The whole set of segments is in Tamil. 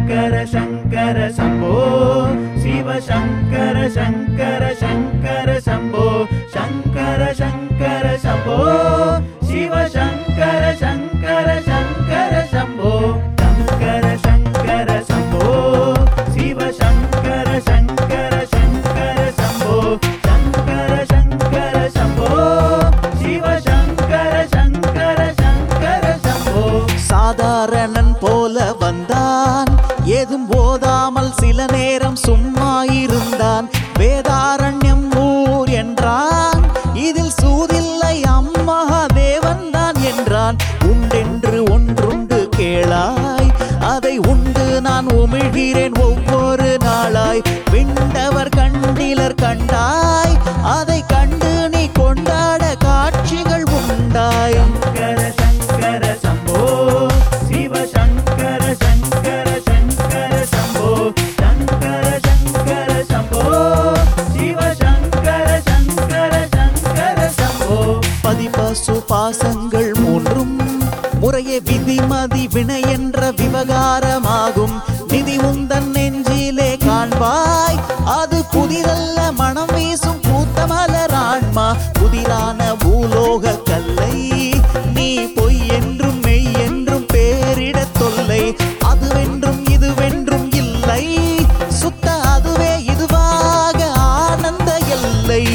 சங்கர சங்கர சம்போ சிவ சங்கர சங்கர சங்கர சம்போ சங்கர சங்கர சம்போ சிவ சங்கர சங்கர சங்கர சம்போ சங்கர சங்கர சம்போ சிவ சங்கர சங்கர சங்கர சம்போ சங்கர சங்கர சம்போ சிவ சங்கர சங்கர சங்கர சம்போ சாதாரணன் போல வந்தான் ஏதும் ஓதாமல் சில நேரம் சும்மா இருந்தான் வேதாரண்யம் ஊர் என்றான் இதில் சூதில்லை அம்மா தேவன் தான் என்றான் உண்டென்று ஒன்றுண்டு கேளாய் அதை உண்டு நான் உமிழ்கிறேன் ஒவ்வொரு நாளாய் விண்டவர் கண்டிலர் கண்டாய் அதை கண்டு நீ கொண்டாட காட்சிகள் உண்டாய் சங்கர சங்கர சம்போ சிவ சங்கர சங்கர சங்கர சம்போ சங்கர சங்கர சம்போ சிவ சங்கர சங்கர சங்கர சம்போ பதிபசு பாசங்கள் மூன்றும் முறையே விதிமதி வினை என்ற விவகாரமாகும் நிதி உந்தன் நெஞ்சிலே காண்பாய் அது புதிதல்ல மனம் வீசும் பூத்தமலர் ஆன்மா புதிரான பூலோக கல்லை நீ பொய் என்றும் மெய் என்றும் பேரிடத் தொல்லை அதுவென்றும் இதுவென்றும் இல்லை சுத்த அதுவே இதுவாக ஆனந்த எல்லை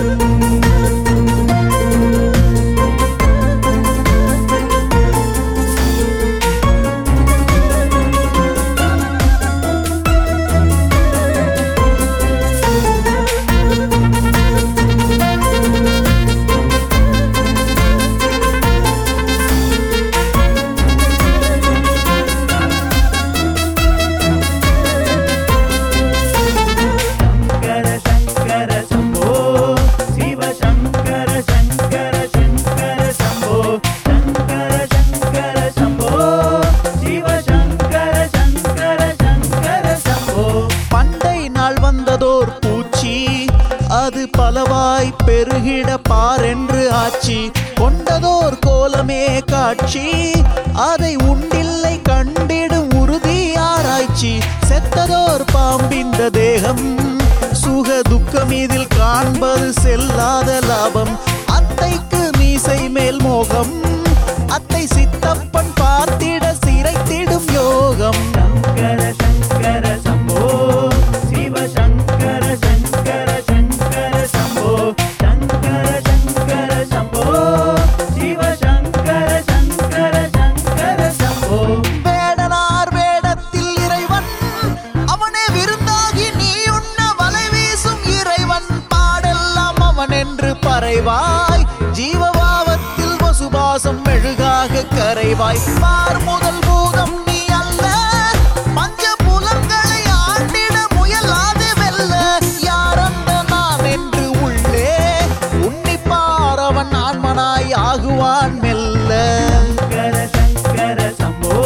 சங்கர சங்கர சம்போ சிவ சங்கர சங்கர சங்கர சம்போ சங்கர சங்கர சம்போ சிவ சங்கர சங்கர சங்கர சம்போ பண்டை நாள் வந்ததோர் பூச்சி அது பலவாய் பெருகிட பாரென்று ஆச்சி கொண்டதோர் கோலமே காட்சி அதை உண்டில்லை கண்டிடும் உறுதி ஆராய்ச்சி செத்ததோர் பாம்பிந்த தேகம் சுக துக்கம் இதில் காண்பது செல்லாத லாபம் அத்தைக்கு மீசை மேல் மோகம் அத்தை சித்தப்பன் பார்த்திட சிரைத்திடும் யோகம் சங்கர சங்கர சம்போ சிவ சங்கர சங்கர சங்கர சம்போ சங்கர சங்கர சம்போ சிவ சங்கர சங்கர சங்கர சம்போ வேடனார் வேடத்தில் இறைவன் அவனே விருந்தாகி நீ உண்ண வலை வீசும் இறைவன் பாடெல்லாம் அவன் என்று பறைவாய் ஜீவபாவத்தில் வசுபாசம் மெழுகாக கரைவாய் பார் முதல் பூதம் நீ அல்ல பஞ்ச புலன்களை ஆண்டிட முயலாது வெல்ல யாரந்த நான் என்று உள்ளே உன்னிப்பார் அவன் ஆன்மனாய் ஆகுவான் மெல்ல சங்கர சங்கர சம்போ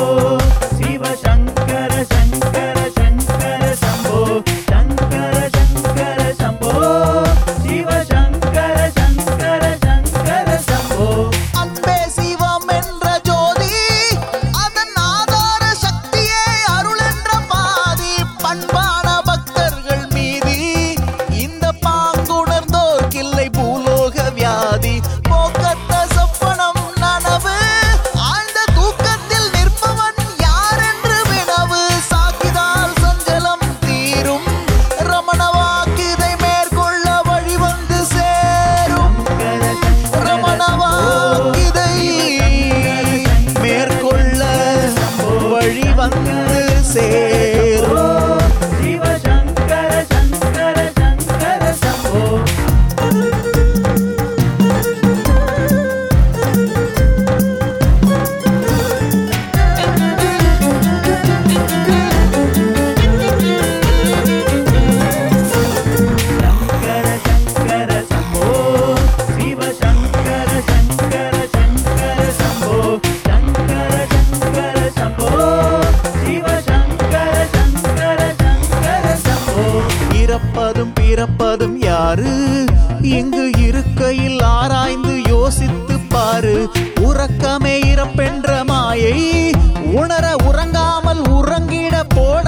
சிவ சங்கர சங்கர சங்கர சம்போ சங்கர சங்கர சம்போ சிவ சங்கர சங்கர சங்கர சம்போ அன்பே சிவம் என்ற ஜோதி அதன் ஆதார சக்தியே அருள் என்ற பாதி பண்பான பக்தர்கள் மீதி இந்த பாங்குணர்ந்தோர்க்கில்லை பூலோக வியாதி போக்கத்த சொப்பனம் நனவு ஆழ்ந்த தூக்கத்தில் நிற்பவன் யார் என்று வினவு சாக்கிதால் சஞ்சலம் தீரும் ரமண வாக்கிதை மேற்கொள்ள வழி வந்து சேரும் ரமண வாக்கிதை மேற்கொள்ள வழி வந்து சேரும் சிவ சங்கர சங்கர சங்கர சம்போ சங்கர சங்கர சம்போ சிவ சங்கர சங்கர சங்கர சம்போ சங்கர சங்கர சம்போ சிவ சங்கர சங்கர சங்கர சம்போ இறப்பதும் பிறப்பதும் யாரு இங்கு இருக்கையில் ஆராய்ந்து யோசித்து பாரு உறக்கமே இறப்பென்ற மாயை உணர உறங்காமல் உறங்கிட போட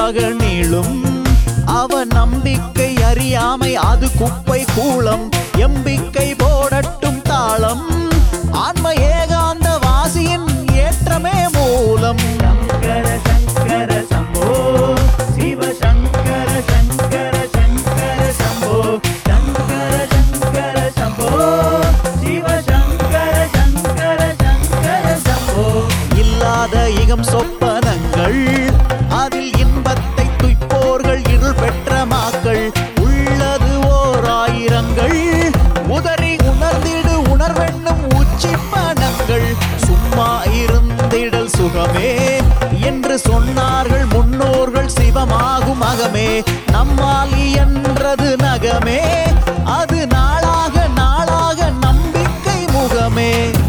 நெடுகாக நீளும் அவ நம்பிக்கை அறியாமை அது குப்பை கூளம் எம்பிக்கை போடட்டும் தாளம் ஆன்ம ஏகாந்த வாசியின் ஏற்றமே மூலம் சங்கர சங்கர சம்போ சிவ சங்கர சங்கர சங்கர சம்போ சங்கர சங்கர சம்போ சிவ சங்கர சங்கர சங்கர சம்போ இல்லாத இகம் சொப்பனங்கள் அதில் இன்பத்தை துய்ப்போர்கள் இருள் பெற்ற மாக்கள் உள்ளது ஓர் ஆயிரங்கள் உதறி உணர்ந்திடு உணர்வென்னும் உச்சிப்பனங்கள் சும்மா இருந்திடல் சுகமே என்று சொன்னார்கள் முன்னோர்கள் சிவமாகும் அகமே நம்மால் என்றது நகமே அது நாளாக நாளாக நம்பிக்கை முகமே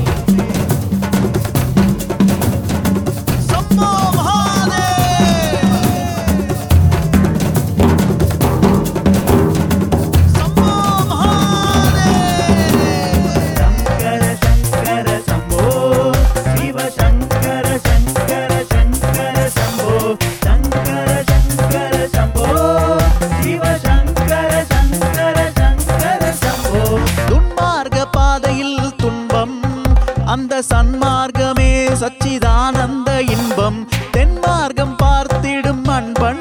சம்போ மகாதேவ் சம்போ மகாதேவ் சங்கர சங்கர சம்போ சிவ சங்கர சங்கர சங்கர சம்போ சங்கர சங்கர சம்போ சிவ சங்கர சங்கர சங்கர சம்போ துன்மார்க்க பாதையில் துன்பம் அந்த சன்மார்க்கமே சச்சிதானந்த இன்பம் தென்மார்க்கம் பார்த்திடும் அன்பன்